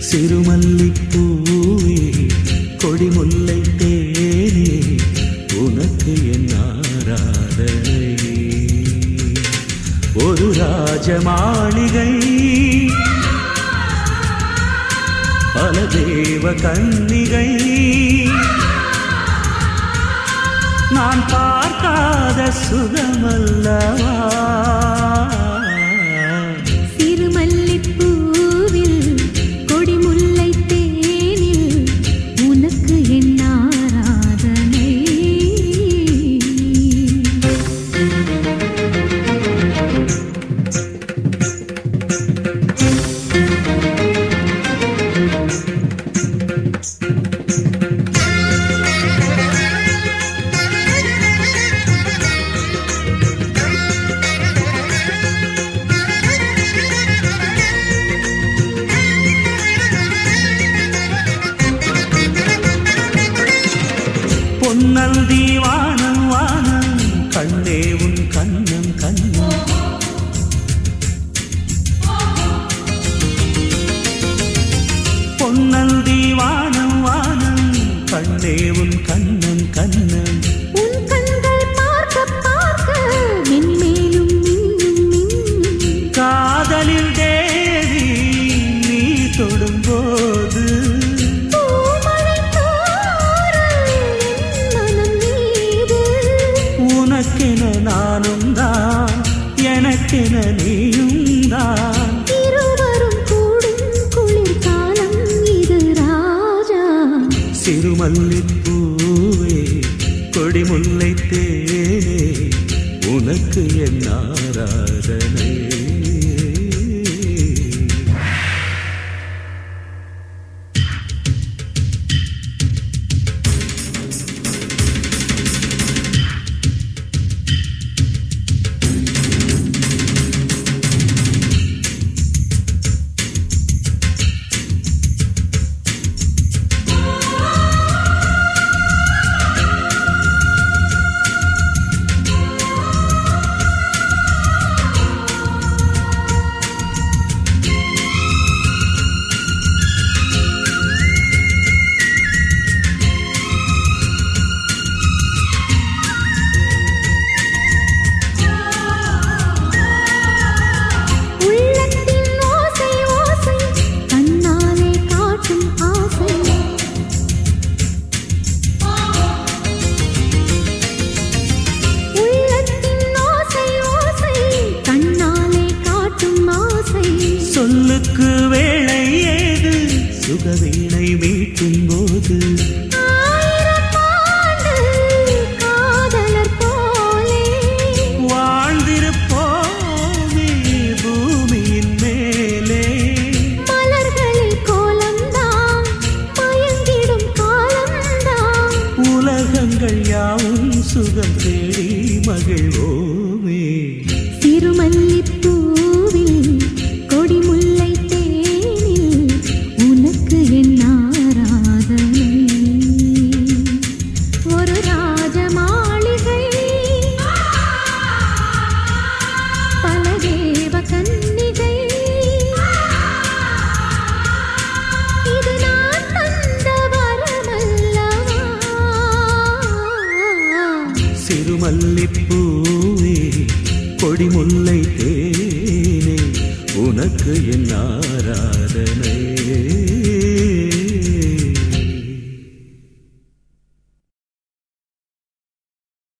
சிறுமல்லிப்பூவே கொடிமுல்லை தேனே உனக்கு என் ஆராதனை ஒரு ராஜ மாளிகை பல தேவ கன்னிகை நான் பார்க்காத சுகமல்லவா சிறுமல்லிப்பூவில் கொடிமுல்லை தேனில் உனக்கு என் ஆராதனை பொன்னல்தி வானம் வானம் கண்ணே உன் கண்ணம் கண்ணம் பொன்னல்தி வானம் வானம் கண்ணே உன் கண்ணம் கண்ணம் உன் கண்கள் பார்க்க பார்க்க மென்மேலும் மின்னும் மின்னும் காதலில் தேவி நீ தொடும்போது பூமழை தோறல் என் மனம் மீது உனக்கென நானும் தான் எனக்கென நீயும் தான் இருவரும் கூடும் குளிர்காலம் இது ராஜா சிறுமல்லிப்பூவே கொடிமுல்லை தேனே உனக்கு என் ஆராதனை உள்ளத்தின் ஓசை ஓசை கண்ணாலே காட்டும் ஆசை உள்ளத்தின் ஓசை ஓசை கண்ணாலே காட்டும் ஆசை சொல்லுக்கு வேளை ஏது சுகவீணை மீட்டும் போது ஆயிரம் ஆண்டு காதலர் போலே வாழ்ந்திருப்போமே பூமியின் மேலே மலர்களில் கோலம்தான் மயங்கிடும் காலம்தான் உலகங்கள் யாவும் சுகம் தேடி மகிழ்வோமே திருமல்லிப்பூவில் கொடிமுல்லை தேனில் உனக்கு என் ஆராதனை ஒரு ராஜ மாளிகை பல தேவ கன்னிகை இது நான் தந்த வரமல்லவா சிறுமல்லிப்பூவே கொடிமுல்லை தேனே உனக்கு என் ஆராதனை